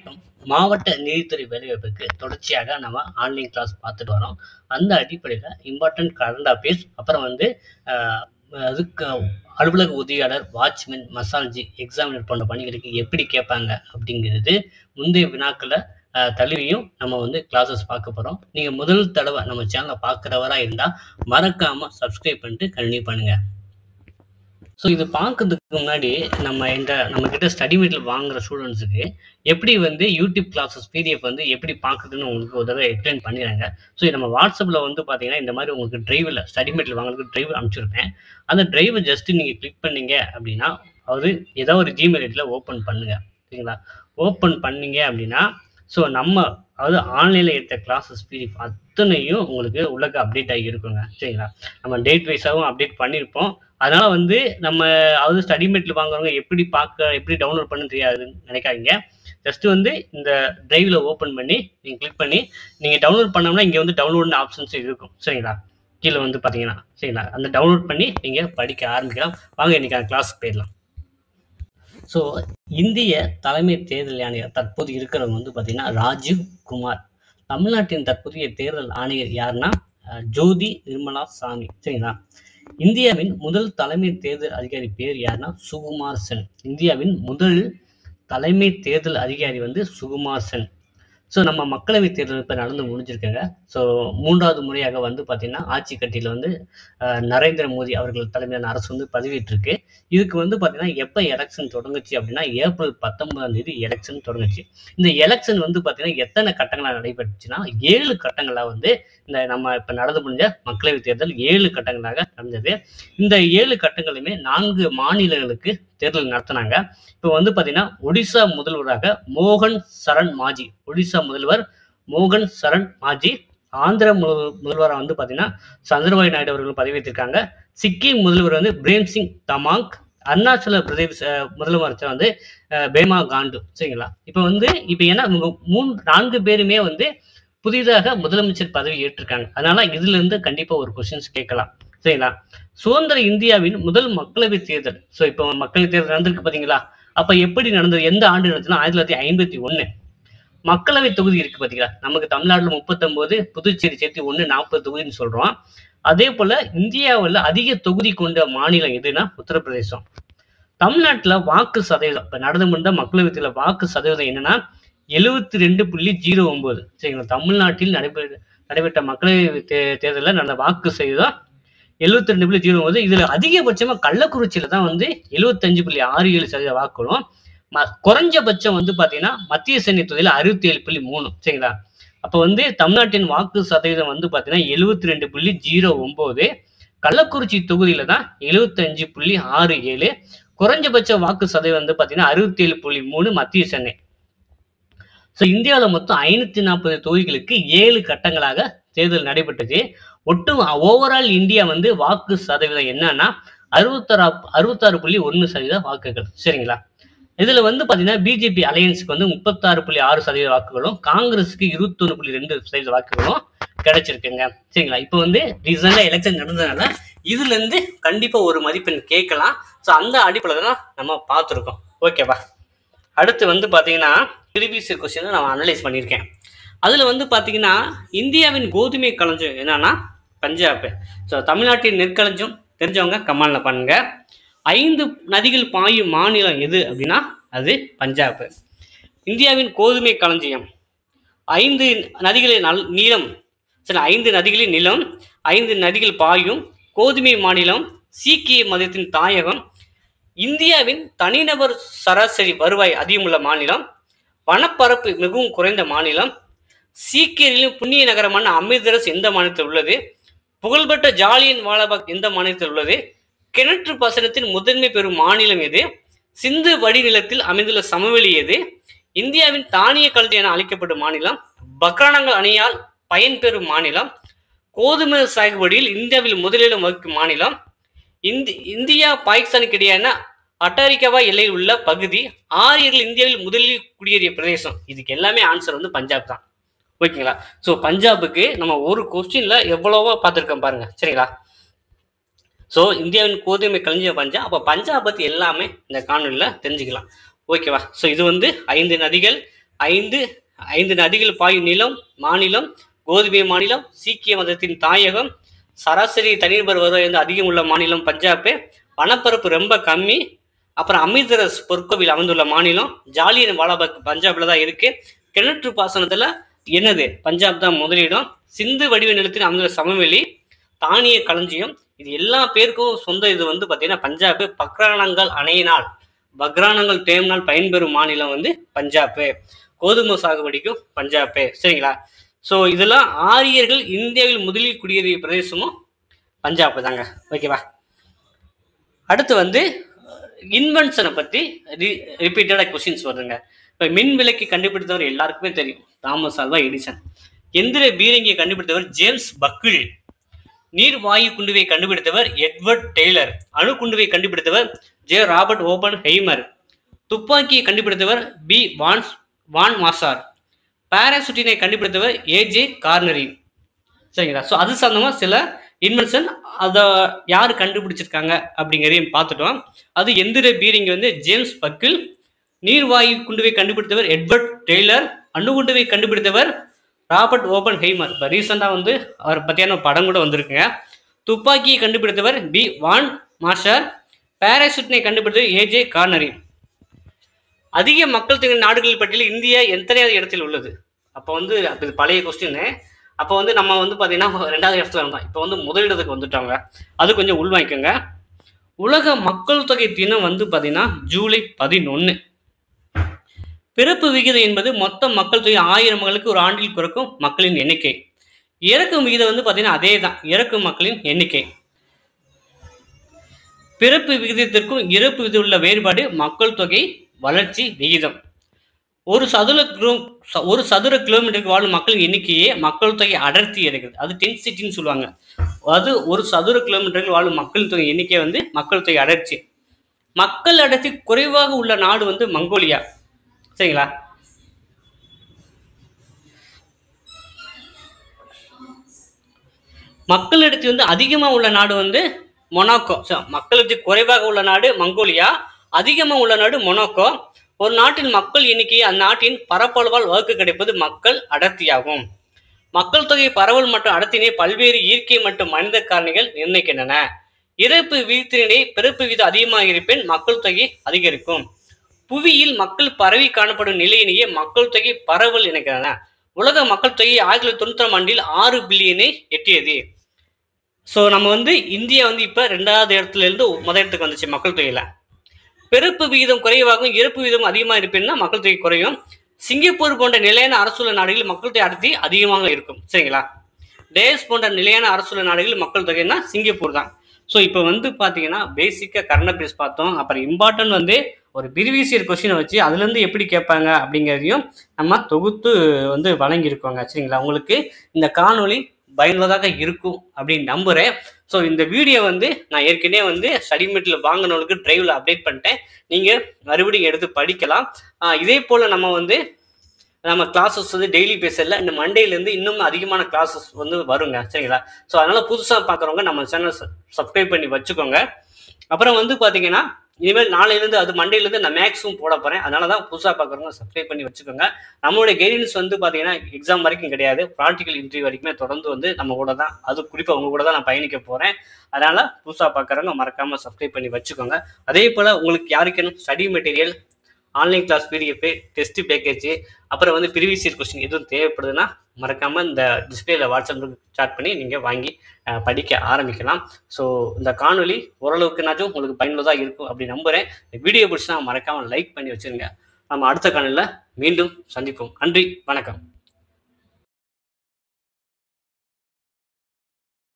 மாவட்ட நீதித்துறை வேலைவாய்ப்புக்கு தொடர்ச்சியாக நம்ம ஆன்லைன் கிளாஸ் பார்த்துட்டு வரோம் அந்த அடிப்படையில் இம்பார்ட்டன்ட் கரண்ட் அஃபேர்ஸ் அப்புறம் வந்து ஆஹ், அதுக்கு அலுவலக உதவியாளர் வாட்ச்மேன் மசால்ஜி எக்ஸாமினர் போன்ற பணிகளுக்கு எப்படி கேட்பாங்க அப்படிங்கிறது முந்தைய வினாக்களை ஆஹ், தழுவியும் நம்ம வந்து கிளாஸஸ் பார்க்க போகிறோம் நீங்கள் முதல் தடவை நம்ம சேனலை பார்க்குறவரா இருந்தால் மறக்காமல் சப்ஸ்கிரைப் பண்ணிட்டு கண்டினியூ பண்ணுங்கள் ஸோ இது பார்க்கறதுக்கு முன்னாடி நம்ம இந்த நம்ம கிட்ட ஸ்டடி மெட்டீரியல் வாங்குற ஸ்டூடெண்ட்ஸுக்கு எப்படி வந்து யூடியூப் கிளாஸஸ் பிடிஎஃப் வந்து எப்படி பார்க்குதுன்னு உங்களுக்கு ஒரு தடவை எக்ஸ்பிளைன் பண்ணிடுறாங்க ஸோ நம்ம வாட்ஸ்அப்பில் வந்து பார்த்தீங்கன்னா இந்த மாதிரி உங்களுக்கு டிரைவில் ஸ்டடி மெட்டீரியல் வாங்குறதுக்கு டிரைவ் அனுப்பிச்சிருப்பேன் அந்த டிரைவை ஜஸ்ட் நீங்கள் கிளிக் பண்ணீங்க அப்படின்னா அது ஏதோ ஒரு ஜிமெயில் ஐடியில் ஓப்பன் பண்ணுங்க சரிங்களா ஓப்பன் பண்ணீங்க அப்படின்னா ஸோ நம்ம அதாவது ஆன்லைனில் எடுத்த கிளாஸஸ் பிடிஎஃப் அத்தனையும் உங்களுக்கு உள்ளக்க அப்டேட் ஆகி இருக்குங்க சரிங்களா நம்ம டேட் வைஸாகவும் அப்டேட் பண்ணியிருப்போம் அதனால வந்து நம்ம அதாவது ஸ்டடி மெட்டீரியல் வாங்குறவங்க எப்படி பார்க்க எப்படி டவுன்லோட் பண்ண தெரியாதுன்னு நினைக்காதீங்க ஜஸ்ட் வந்து இந்த டிரைவில் ஓப்பன் பண்ணி நீங்கள் கிளிக் பண்ணி நீங்கள் டவுன்லோட் பண்ணோம்னா இங்கே வந்து டவுன்லோட் ஆப்ஷன்ஸ் இருக்கும் சரிங்களா கீழே வந்து பார்த்தீங்கன்னா சரிங்களா அந்த டவுன்லோட் பண்ணி நீங்கள் படிக்க ஆரம்பிக்கலாம் வாங்க இன்னைக்கு அந்த கிளாஸ்க்கு போயிடலாம் ஸோ இந்திய தலைமை தேர்தல் ஆணையர் தற்போது இருக்கிறவங்க வந்து பார்த்தீங்கன்னா ராஜீவ் குமார் தமிழ்நாட்டின் தற்போதைய தேர்தல் ஆணையர் யாருன்னா அஹ், ஜோதி நிர்மலா சாமி சரிங்களா இந்தியாவின் முதல் தலைமை தேர்தல் அதிகாரி பேர் யாருன்னா சுகுமார் சென் இந்தியாவின் முதல் தலைமை தேர்தல் அதிகாரி வந்து சுகுமார் சென் ஸோ நம்ம மக்களவை தேர்தல் இப்போ நடந்து முடிஞ்சிருக்குங்க ஸோ மூன்றாவது முறையாக வந்து பார்த்தீங்கன்னா ஆட்சி கட்டியில் வந்து அஹ், நரேந்திர மோடி அவர்கள் தலைமையிலான அரசு வந்து பதவியேற்றிருக்கு இதுக்கு வந்து பார்த்தீங்கன்னா எப்போ எலெக்ஷன் தொடங்குச்சு அப்படின்னா ஏப்ரல் பத்தொன்பதாம் தேதி எலெக்ஷன் தொடங்குச்சு இந்த எலெக்ஷன் வந்து பார்த்தீங்கன்னா எத்தனை கட்டங்களாக நடைபெற்றுச்சுன்னா ஏழு கட்டங்களாக வந்து இந்த நம்ம இப்போ நடந்து முடிஞ்ச மக்களவை தேர்தல் ஏழு கட்டங்களாக நடந்தது இந்த ஏழு கட்டங்களுமே நான்கு மாநிலங்களுக்கு தேர்தல் நடத்தினாங்க இப்போ வந்து பார்த்தீங்கன்னா ஒடிசா முதல்வராக மோகன் சரண் மாஜி ஒடிசா முதல்வர் மோகன் சரண் மாஜி ஆந்திர முதல் முதல்வராக வந்து பார்த்தீங்கன்னா சந்திரபாபு நாயுடு அவர்கள் பதவியேற்றிருக்காங்க சிக்கிம் முதல்வர் வந்து பிரேம் சிங் தமாங் அருணாச்சல பிரதேச அஹ், முதலமைச்சர் வந்து அஹ், பேமா காண்டு சரிங்களா இப்போ வந்து இப்போ ஏன்னா இவங்க மூணு நான்கு பேருமே வந்து புதிதாக முதலமைச்சர் பதவி ஏற்றிருக்காங்க அதனால இதுல இருந்து கண்டிப்பா ஒரு கொஸ்டின்ஸ் கேட்கலாம் சரிங்களா சுதந்திர இந்தியாவின் முதல் மக்களவை தேர்தல் ஸோ இப்போ மக்களவை தேர்தல் நடந்திருக்கு பாத்தீங்களா அப்ப எப்படி நடந்தது எந்த ஆண்டு நடந்துச்சுன்னா ஆயிரத்தி தொள்ளாயிரத்தி ஐம்பத்தி ஒண்ணு மக்களவை தொகுதி இருக்கு பாத்தீங்களா நமக்கு தமிழ்நாட்டுல முப்பத்தொன்பது புதுச்சேரி சேர்த்து ஒண்ணு நாற்பது தொகுதின்னு சொல்றோம் அதே போல இந்தியாவில் அதிக தொகுதி கொண்ட மாநிலம் எதுனா உத்தரப்பிரதேசம் தமிழ்நாட்டுல வாக்கு சதவீதம் இப்ப நடந்து முடிந்த மக்களவை தேர்தல் வாக்கு சதவீதம் என்னன்னா எழுபத்தி ரெண்டு புள்ளி ஜீரோ ஒன்பது சரிங்களா தமிழ்நாட்டில் நடைபெற நடைபெற்ற மக்களவை தே தேர்தலில் நடந்த வாக்கு சதவீதம் எழுபத்தி ரெண்டு புள்ளி ஜீரோ ஒன்பது இதுல அதிகபட்சமா கள்ளக்குறிச்சியில தான் வந்து எழுபத்தஞ்சு புள்ளி ஆறு ஏழு சதவீத வாக்குகளும் ம- குறைஞ்சபட்சம் வந்து பாத்தீங்கன்னா மத்திய சென்னை தொகுதியில அறுபத்தி ஏழு புள்ளி மூணு சரிங்களா அப்ப வந்து தமிழ்நாட்டின் வாக்கு சதவீதம் வந்து பாத்தீங்கன்னா எழுபத்தி ரெண்டு புள்ளி ஜீரோ ஒன்பது கள்ளக்குறிச்சி தொகுதியில தான் எழுபத்தஞ்சு புள்ளி ஆறு ஏழு குறைஞ்சபட்ச வாக்கு சதவீதம் வந்து பாத்தீங்கன்னா அறுபத்தி ஏழு புள்ளி மூணு மத்திய சென்னை ஸோ இந்தியாவில் மொத்தம் ஐநூத்தி நாற்பது தொகுதிகளுக்கு ஏழு கட்டங்களாக தேர்தல் நடைபெற்றது ஒட்டு ஓவரால் இந்தியா வந்து வாக்கு சதவீதம் என்னன்னா அறுபத்தாறு அறுபத்தாறு புள்ளி ஒன்று சதவீத வாக்குகள் சரிங்களா இதுல வந்து பாத்தீங்கன்னா பிஜேபி அலையன்ஸ்க்கு வந்து முப்பத்தாறு புள்ளி ஆறு சதவீத வாக்குகளும் காங்கிரஸுக்கு இருபத்தொன்னு புள்ளி ரெண்டு சதவீத வாக்குகளும் கிடைச்சிருக்குங்க சரிங்களா இப்போ வந்து ரீசெண்டா எலெக்ஷன் நடந்ததுனால இதுல இருந்து கண்டிப்பா ஒரு மதிப்பெண் கேட்கலாம் ஸோ அந்த அடிப்படையில் தான் நம்ம பார்த்துருக்கோம் ஓகேவா அடுத்து வந்து பாத்தீங்கன்னா ப்ரீவியஸ் கொஸ்டின் நான் அனலைஸ் பண்ணியிருக்கேன் அதில் வந்து பார்த்தீங்கன்னா இந்தியாவின் கோதுமை களஞ்சியம் என்னன்னா பஞ்சாப் ஸோ தமிழ்நாட்டின் நெற்களஞ்சியம் தெரிஞ்சவங்க கமாலில் பண்ணுங்க ஐந்து நதிகள் பாயும் மாநிலம் எது அப்படின்னா அது பஞ்சாப் இந்தியாவின் கோதுமை களஞ்சியம் ஐந்து நதிகளின் நல் நீளம் சரி ஐந்து நதிகளின் நிலம் ஐந்து நதிகள் பாயும் கோதுமை மாநிலம் சீக்கிய மதத்தின் தாயகம் இந்தியாவின் தனிநபர் சராசரி வருவாய் அதிகமுள்ள மாநிலம் வனப்பரப்பு மிகவும் குறைந்த மாநிலம் சீக்கியர்களின் புண்ணிய நகரமான அமிர்தரஸ் எந்த மாநிலத்தில் உள்ளது புகழ்பெற்ற ஜாலியன் வாலாபாக் எந்த மாநிலத்தில் உள்ளது கிணற்று பாசனத்தின் முதன்மை பெறும் மாநிலம் எது சிந்து வடிநிலத்தில் அமைந்துள்ள சமவெளி எது இந்தியாவின் தானிய கல்வி என அழைக்கப்படும் மாநிலம் பக்ரானங்கள் அணியால் பயன்பெறும் மாநிலம் கோதுமை சாகுபடியில் இந்தியாவில் முதலிடம் வகிக்கும் மாநிலம் இந்தி இந்தியா பாகிஸ்தானுக்கு இடையான அட்டாரிக்காவா எல்லையில் உள்ள பகுதி ஆரியர்கள் இந்தியாவில் முதலில் குடியேறிய பிரதேசம் இதுக்கு எல்லாமே ஆன்சர் வந்து பஞ்சாப் தான் ஓகேங்களா ஸோ பஞ்சாபுக்கு நம்ம ஒரு கொஸ்டின்ல எவ்வளவோ பார்த்துருக்கோம் பாருங்க சரிங்களா ஸோ இந்தியாவின் கோதுமை களஞ்சியம் பஞ்சாப் அப்போ பஞ்சாப் பற்றி எல்லாமே இந்த காணொலியில் தெரிஞ்சுக்கலாம் ஓகேவா ஸோ இது வந்து ஐந்து நதிகள் ஐந்து ஐந்து நதிகள் பாயும் நிலம் மாநிலம் கோதுமை மாநிலம் சீக்கிய மதத்தின் தாயகம் சராசரி தனிநபர் வருவாய் வந்து அதிகம் உள்ள மாநிலம் பஞ்சாபு வனப்பரப்பு ரொம்ப கம்மி அப்புறம் அமிர்தரஸ் பொற்கோவில் அமைந்துள்ள மாநிலம் ஜாலியன் வாலாபாக் பஞ்சாப்ல தான் இருக்கு கிணற்று பாசனத்துல என்னது பஞ்சாப் தான் முதலிடம் சிந்து வடிவ நிலத்தில் அமைந்துள்ள சமவெளி தானிய களஞ்சியம் இது எல்லா பேருக்கும் சொந்த இது வந்து பார்த்தீங்கன்னா பஞ்சாப் பக்ரானங்கள் அணையினால் பக்ரானங்கள் தேம்னால் பயன்பெறும் மாநிலம் வந்து பஞ்சாப் கோதுமை சாகுபடிக்கும் பஞ்சாப் சரிங்களா ஸோ இதெல்லாம் ஆரியர்கள் இந்தியாவில் முதலில் குடியேறிய பிரதேசமும் பஞ்சாப் தாங்க ஓகேவா அடுத்து வந்து இன்வென்ஷனை பற்றி ரிப்பீட்டடாக கொஸ்டின்ஸ் வருதுங்க இப்போ மின் விளக்கை கண்டுபிடித்தவர் எல்லாருக்குமே தெரியும் தாமஸ் ஆல்வா எடிசன் எந்திர பீரங்கியை கண்டுபிடித்தவர் ஜேம்ஸ் பக்கிள் நீர் வாயு குண்டுவை கண்டுபிடித்தவர் எட்வர்ட் டெய்லர் அணு குண்டுவை கண்டுபிடித்தவர் ஜே ராபர்ட் ஓபன் ஹெய்மர் துப்பாக்கியை கண்டுபிடித்தவர் பி வான்ஸ் வான் மாசார் பாராசூட்டினை கண்டுபிடித்தவர் ஏஜே கார்னரி சரிங்களா ஸோ அது சார்ந்தமாக சில இன்வென்ஷன் அதை யார் கண்டுபிடிச்சிருக்காங்க அப்படிங்கிறதையும் பார்த்துட்டோம் அது எந்திர பீரிங்க வந்து ஜேம்ஸ் பக்கிள் நீர்வாயு குண்டுவை கண்டுபிடித்தவர் எட்வர்ட் டெய்லர் அணுகுண்டுவை கண்டுபிடித்தவர் ராபர்ட் ஓபன் ஹெய்மர் இப்போ ரீசெண்டாக வந்து அவர் பற்றியான படம் கூட வந்திருக்குங்க துப்பாக்கியை கண்டுபிடித்தவர் பி வான் மாஷர் பாராசூட்டினை கண்டுபிடித்தவர் ஏஜே கார்னரி அதிக மக்கள் தொகை நாடுகள் பட்டியலில் இந்தியா எத்தனையாவது இடத்தில் உள்ளது அப்போ வந்து அப்போ இது பழைய கொஸ்டின் அப்போ வந்து நம்ம வந்து பார்த்தீங்கன்னா ரெண்டாவது இடத்துல இருந்தோம் இப்போ வந்து முதலிடத்துக்கு வந்துட்டோங்க அது கொஞ்சம் உள்வாங்கிக்கோங்க உலக மக்கள் தொகை தினம் வந்து பார்த்தீங்கன்னா ஜூலை பதினொன்று பிறப்பு விகிதம் என்பது மொத்த மக்கள் தொகை ஆயிரம் மக்களுக்கு ஒரு ஆண்டில் பிறக்கும் மக்களின் எண்ணிக்கை இறக்கும் விகிதம் வந்து பார்த்தீங்கன்னா அதே தான் இறக்கும் மக்களின் எண்ணிக்கை பிறப்பு விகிதத்திற்கும் இறப்பு விகிதம் உள்ள வேறுபாடு மக்கள் தொகை வளர்ச்சி விகிதம் ஒரு சதுர கிலோ ச- ஒரு சதுர கிலோமீட்டருக்கு வாழும் மக்களின் எண்ணிக்கையே மக்கள் தொகை அடர்த்தி இருக்குது அது டென்சிட்டின்னு சொல்லுவாங்க அது ஒரு சதுர கிலோமீட்டருக்கு வாழும் மக்கள் தொகை எண்ணிக்கை வந்து மக்கள் தொகை அடர்ச்சி மக்கள் அடர்த்தி குறைவாக உள்ள நாடு வந்து மங்கோலியா சரிங்களா மக்கள் அடர்த்தி வந்து அதிகமாக உள்ள நாடு வந்து மொனாக்கோ So, மக்கள் அடர்த்தி குறைவாக உள்ள நாடு மங்கோலியா அதிகமாக உள்ள நாடு மொனாக்கோ ஒரு நாட்டின் மக்கள் எண்ணிக்கையை அந்நாட்டின் பரப்பளவால் வகுக்க கிடைப்பது மக்கள் அடர்த்தியாகும் மக்கள் தொகை பரவல் மற்றும் அடர்த்தினை பல்வேறு இயற்கை மற்றும் மனித காரணிகள் நிர்ணயிக்கின்றன இறப்பு விகிதத்தினிடையே பிறப்பு விகிதம் அதிகமாக இருப்பின் மக்கள் தொகை அதிகரிக்கும் புவியில் மக்கள் பரவி காணப்படும் நிலையிலேயே மக்கள் தொகை பரவல் இணைக்கின்றன உலக மக்கள் தொகை ஆயிரத்தி தொள்ளாயிரத்தி தொண்ணூத்தாம் ஆண்டில் ஆறு பில்லியனை எட்டியது ஸோ நம்ம வந்து இந்தியா வந்து இப்போ ரெண்டாவது இடத்துல இருந்து முதல் இடத்துக்கு வந்துச்சு மக்கள் தொகையில் பிறப்பு விகிதம் குறைவாகவும் இறப்பு விகிதம் அதிகமாக இருப்பின்னா மக்கள் தொகை குறையும் சிங்கப்பூர் போன்ற நிலையான அரசுள்ள நாடுகளில் மக்கள் தொகை அடர்த்தி அதிகமாக இருக்கும் சரிங்களா டேஸ் போன்ற நிலையான அரசுள்ள நாடுகளில் மக்கள் தொகைன்னா சிங்கப்பூர் தான் ஸோ இப்போ வந்து பார்த்தீங்கன்னா பேசிக்காக கரண்ட் அஃபேர்ஸ் பார்த்தோம் அப்புறம் இம்பார்ட்டன்ட் வந்து ஒரு பிரிவிசியர் கொஸ்டினை வச்சு அதுலேருந்து எப்படி கேட்பாங்க அப்படிங்கிறதையும் நம்ம தொகுத்து வந்து வழங்கியிருக்கோங்க சரிங்களா உங்களுக்கு இந்த காணொளி பயனுள்ளதாக இருக்கும் அப்படின்னு நம்புகிறேன் ஸோ இந்த வீடியோ வந்து நான் ஏற்கனவே வந்து ஸ்டடி மெட்டில் வாங்கினவங்களுக்கு டிரைவில் அப்டேட் பண்ணிட்டேன் நீங்கள் மறுபடியும் எடுத்து படிக்கலாம் ஆஹ் இதே போல் நம்ம வந்து நம்ம கிளாஸஸ் வந்து டெய்லி பேசல இந்த மண்டேலேருந்து இன்னும் அதிகமான கிளாஸஸ் வந்து வருங்க சரிங்களா ஸோ அதனால் புதுசாக பார்க்குறவங்க நம்ம சேனல் சப்ஸ்கிரைப் பண்ணி வச்சுக்கோங்க அப்புறம் வந்து பார்த்தீங்கன்னா இனிமேல் நாளையிலேருந்து அது மண்டேலேருந்து நான் மேக்ஸும் போட போகிறேன் அதனால தான் புதுசாக பார்க்குறவங்க சப்ஸ்கிரைப் பண்ணி வச்சுக்கோங்க நம்மளுடைய கைடன்ஸ் வந்து பார்த்தீங்கன்னா எக்ஸாம் வரைக்கும் கிடையாது ப்ராக்டிக்கல் இன்டர்வியூ வரைக்குமே தொடர்ந்து வந்து நம்ம கூட தான் அது குறிப்பாக உங்க கூட தான் நான் பயணிக்க போகிறேன் அதனால் புதுசாக பார்க்குறவங்க மறக்காமல் சப்ஸ்கிரைப் பண்ணி வச்சுக்கோங்க அதே போல் உங்களுக்கு யாருக்கேனும் study material online class PDF test package அப்புறம் வந்து ப்ரீவியஸ் கொஸ்டின் எதுவும் தேவைப்படுதுன்னா மறக்காமல் இந்த டிஸ்பிளேல வாட்ஸ்அப் சாட் பண்ணி நீங்கள் வாங்கி அஹ், படிக்க ஆரம்பிக்கலாம் ஸோ இந்த காணொளி ஓரளவுக்குனாச்சும் உங்களுக்கு பயனுள்ளதாக இருக்கும் அப்படி நம்புகிறேன் இந்த வீடியோ பிடிச்சா மறக்காமல் லைக் பண்ணி வச்சுருங்க நம்ம அடுத்த காணொலியில் மீண்டும் சந்திப்போம் நன்றி வணக்கம்